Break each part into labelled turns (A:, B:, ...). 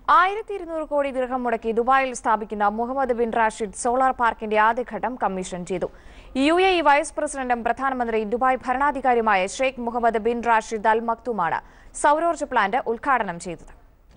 A: ആയിരത്തി ഇരുന്നൂറ് കോടി ദീർഘം മുടക്കി ദുബായിൽ സ്ഥാപിക്കുന്ന മുഹമ്മദ് ബിൻ റാഷിദ് സോളാർ പാർക്കിന്റെ ആദ്യഘട്ടം കമ്മീഷൻ ചെയ്തു യു എ ഇ വൈസ് പ്രസിഡന്റും പ്രധാനമന്ത്രി ദുബായ് ഭരണാധികാരിയുമായ Sheikh Mohammed bin Rashid Al മക്തുമാണ് സൌരോർജ്ജ പ്ലാന്റ് ഉദ്ഘാടനം ചെയ്തത്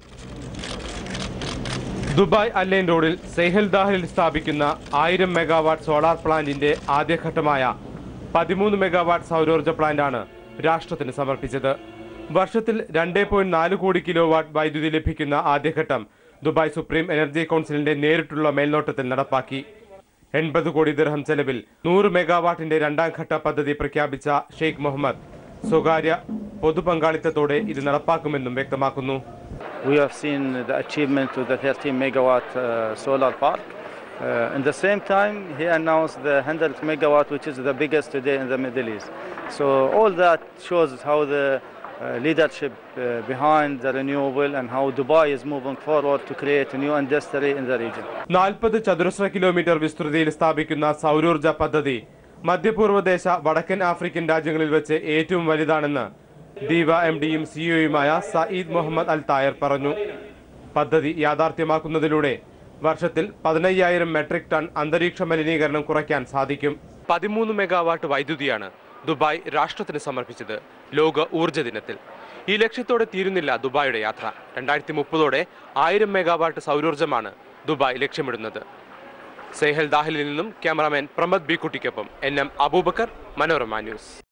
B: ദുബായ് അല്ലൈൻ റോഡിൽ സെയ്ഹൽ ദാഹലിൽ സ്ഥാപിക്കുന്ന ആയിരം മെഗാവാട്ട് സോളാർ പ്ലാന്റിന്റെ ആദ്യഘട്ടമായ പതിമൂന്ന് മെഗാവാട്ട് സൗരോർജ്ജ പ്ലാന്റാണ് രാഷ്ട്രത്തിന് സമർപ്പിച്ചത് വർഷത്തിൽ രണ്ടേ പോയിന്റ് നാല് കോടി കിലോ വാട്ട് വൈദ്യുതി ലഭിക്കുന്ന ആദ്യഘട്ടം ദുബായ് സുപ്രീം എനർജി കൗൺസിലിന്റെ നേരിട്ടുള്ള മേൽനോട്ടത്തിൽ നടപ്പാക്കി എൺപത് കോടി ദിർഹം ചെലവിൽ നൂറ് മെഗാവാട്ടിന്റെ രണ്ടാം ഘട്ട പദ്ധതി പ്രഖ്യാപിച്ച ഷെയ്ഖ് മുഹമ്മദ് സ്വകാര്യ പൊതുപങ്കാളിത്തത്തോടെ ഇത് നടപ്പാക്കുമെന്നും വ്യക്തമാക്കുന്നു
C: We have seen the achievement to the 13 megawatt uh, solar park. Uh, in the same time, he announced the 100 megawatt, which is the biggest today in the Middle East. So all that shows how the uh, leadership uh, behind the renewable and how Dubai is moving forward to create a new industry in the region.
B: നാൽപ്പത് ചതുരശ്ര kilometre വിസ്തൃതിയിൽ സ്ഥാപിക്കുന്ന സൗരോർജ പദ്ധതി മധ്യപൂർവ്വദേശ വടക്കൻ African രാജ്യങ്ങളിൽ വെച്ച് ഏറ്റവും വലുതാണെന്ന് ദീവ M ഡിയും സിഇഒയുമായ സയ്യിദ് മുഹമ്മദ് അൽ തായർ പറഞ്ഞു പദ്ധതി യാഥാർത്ഥ്യമാക്കുന്നതിലൂടെ വർഷത്തിൽ പതിനയ്യായിരം മെട്രിക് ടൺ അന്തരീക്ഷ മലിനീകരണം കുറയ്ക്കാൻ സാധിക്കും പതിമൂന്ന് മെഗാവാട്ട് വൈദ്യുതിയാണ് ദുബായ് രാഷ്ട്രത്തിന് സമർപ്പിച്ചത് ലോക ഊർജ്ജ ദിനത്തിൽ ഈ ലക്ഷ്യത്തോടെ തീരുന്നില്ല ദുബായിയുടെ യാത്ര രണ്ടായിരത്തി മുപ്പതോടെ ആയിരം മെഗാവാട്ട് സൗരോർജ്ജമാണ് ദുബായ് ലക്ഷ്യമിടുന്നത് സെഹൽ ദാഹിലിൽ നിന്നും ക്യാമറാമാൻ പ്രമദ് ബി കുട്ടിക്കൊപ്പം N M Abubacker Manorama news